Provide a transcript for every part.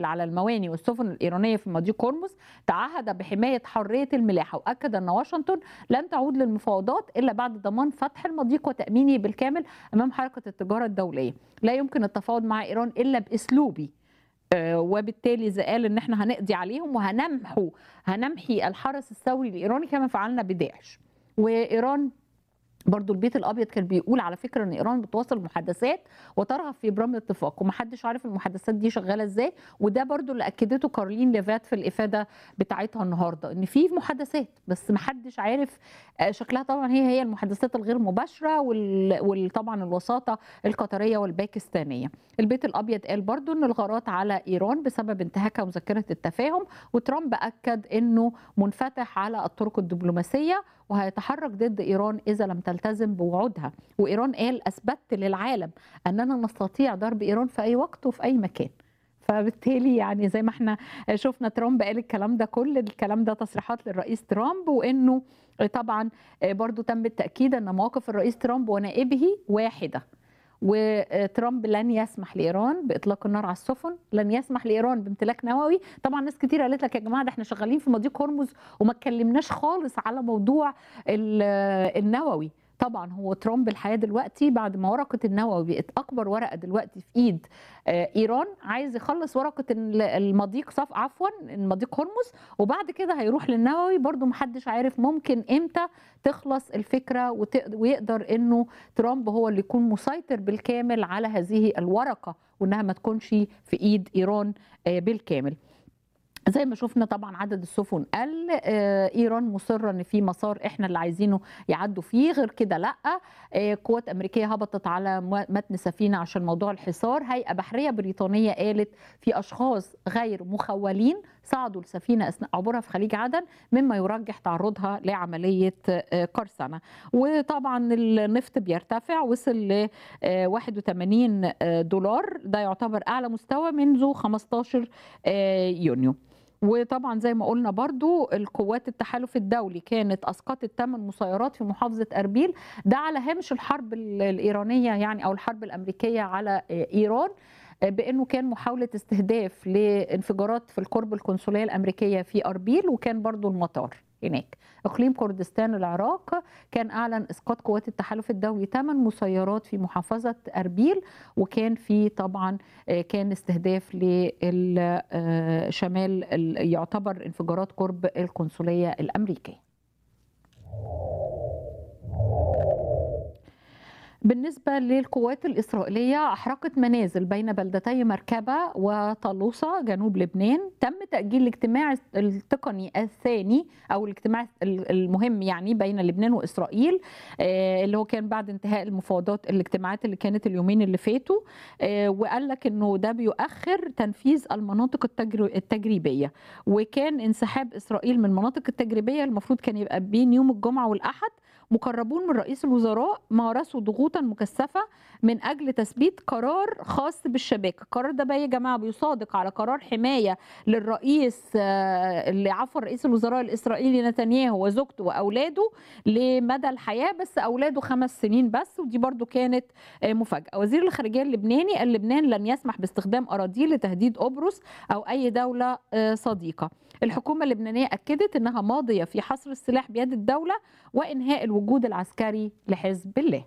بالكامل على المواني والسفن الإيرانية في مضيق هرمز تعهد بحماية حرية الملاحة وأكد أن واشنطن لن تعود للمفاوضات إلا بعد ضمان فتح المضيق وتأمينه بالكامل أمام حركة التجارة الدولية لا يمكن التفاوض مع إيران إلا بأسلوبي آه، وبالتالي إذا قال ان احنا هنقضي عليهم وهنمحو هنمحي الحرس الثوري الايراني كما فعلنا بداعش وايران برضو البيت الابيض كان بيقول على فكره ان ايران بتواصل محادثات وترغب في ابرام الاتفاق ومحدش عارف المحادثات دي شغاله ازاي وده برضو اللي اكدته كارلين ليفات في الافاده بتاعتها النهارده ان في محادثات بس محدش عارف آه، شكلها طبعا هي هي المحادثات الغير مباشره وال- وطبعا الوساطه القطريه والباكستانيه البيت الابيض قال برضو ان الغارات على ايران بسبب انتهاكها مذكره التفاهم وترامب اكد انه منفتح على الطرق الدبلوماسيه وهيتحرك ضد ايران اذا لم تلتزم بوعودها وايران قال اثبتت للعالم اننا نستطيع ضرب ايران في اي وقت وفي اي مكان فبالتالي يعني زي ما احنا شفنا ترامب قال الكلام ده كل الكلام ده تصريحات للرئيس ترامب وانه طبعا برضو تم التاكيد ان مواقف الرئيس ترامب ونائبه واحده وترامب لن يسمح لايران باطلاق النار على السفن لن يسمح لايران بامتلاك نووي طبعا ناس كتير قالت لك يا جماعه ده احنا شغالين في مضيق هرمز وما اتكلمناش خالص على موضوع ال- النووي طبعا هو ترامب الحياه دلوقتي بعد ما ورقه النووي بقت اكبر ورقه دلوقتي في ايد آه، ايران عايز يخلص ورقه ال- المضيق صف عفوا المضيق هرمز وبعد كده هيروح للنووي برضو محدش عارف ممكن امتى تخلص الفكره وت- ويقدر انه ترامب هو اللي يكون مسيطر بالكامل على هذه الورقه وانها ما تكونش في ايد ايران آه، بالكامل زي ما شفنا طبعا عدد السفن قل آه، ايران مصره ان في مسار احنا اللي عايزينه يعدوا فيه غير كده لا آه، قوات امريكيه هبطت على م- متن سفينه عشان موضوع الحصار هيئه بحريه بريطانيه قالت في اشخاص غير مخولين صعدوا السفينه اثناء عبورها في خليج عدن مما يرجح تعرضها لعمليه آه، قرصنه وطبعا النفط بيرتفع وصل ل آه، 81 دولار ده يعتبر اعلى مستوى منذ 15 آه، يونيو وطبعا زي ما قلنا برضو القوات التحالف الدولي كانت اسقطت ثمان مسيرات في محافظه اربيل ده على هامش الحرب ال- الايرانيه يعني او الحرب الامريكيه على آه، ايران آه، بانه كان محاوله استهداف لانفجارات في القرب القنصليه الامريكيه في اربيل وكان برضو المطار هناك اقليم كردستان العراق كان اعلن اسقاط قوات التحالف الدولي ثمان مسيرات في محافظه اربيل وكان في طبعا آه، كان استهداف لشمال يعتبر انفجارات قرب القنصليه الامريكيه بالنسبة للقوات الإسرائيلية أحرقت منازل بين بلدتي مركبة وطلوسة جنوب لبنان تم تأجيل الاجتماع التقني الثاني أو الاجتماع المهم يعني بين لبنان وإسرائيل آه، اللي هو كان بعد انتهاء المفاوضات الاجتماعات اللي كانت اليومين اللي فاتوا آه، وقال لك انه ده بيؤخر تنفيذ المناطق التجر- التجريبيه وكان انسحاب اسرائيل من المناطق التجريبيه المفروض كان يبقى بين يوم الجمعه والاحد مقربون من رئيس الوزراء مارسوا ضغوطا مكثفه من اجل تثبيت قرار خاص بالشباك، القرار ده بقى يا جماعه بيصادق على قرار حمايه للرئيس آه، اللي عفوا رئيس الوزراء الاسرائيلي نتنياهو وزوجته واولاده لمدى الحياه بس اولاده خمس سنين بس ودي برضو كانت آه، مفاجاه، وزير الخارجيه اللبناني قال لبنان لن يسمح باستخدام اراضيه لتهديد قبرص او اي دوله آه، صديقه. الحكومه اللبنانيه اكدت انها ماضيه في حصر السلاح بيد الدوله وانهاء الوجود العسكري لحزب الله.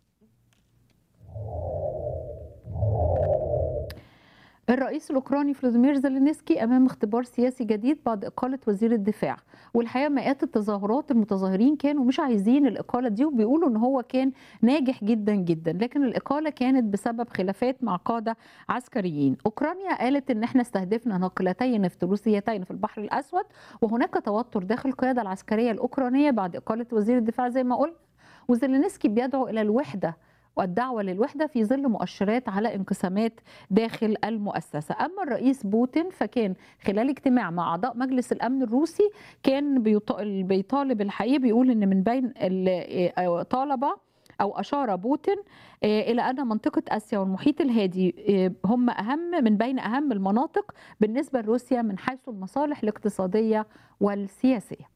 الرئيس الاوكراني فلاديمير زيلينسكي امام اختبار سياسي جديد بعد اقاله وزير الدفاع والحقيقه مئات التظاهرات المتظاهرين كانوا مش عايزين الاقاله دي وبيقولوا ان هو كان ناجح جدا جدا لكن الاقاله كانت بسبب خلافات مع قاده عسكريين اوكرانيا قالت ان احنا استهدفنا ناقلتي نفط روسيتين في البحر الاسود وهناك توتر داخل القياده العسكريه الاوكرانيه بعد اقاله وزير الدفاع زي ما قلت وزيلينسكي بيدعو الى الوحده والدعوة للوحدة في ظل مؤشرات على انقسامات داخل المؤسسة أما الرئيس بوتين فكان خلال اجتماع مع أعضاء مجلس الأمن الروسي كان بيط- بيطالب الحقيقة بيقول أن من بين ال- طالب أو أشار بوتين آه، إلى أن منطقة آسيا والمحيط الهادي آه، هم أهم من بين أهم المناطق بالنسبة لروسيا من حيث المصالح الاقتصادية والسياسية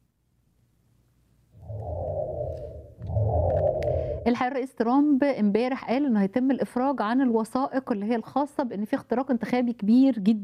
الحقيقه الرئيس ترامب امبارح قال انه هيتم الافراج عن الوثائق اللي هي الخاصه بان في اختراق انتخابي كبير جدا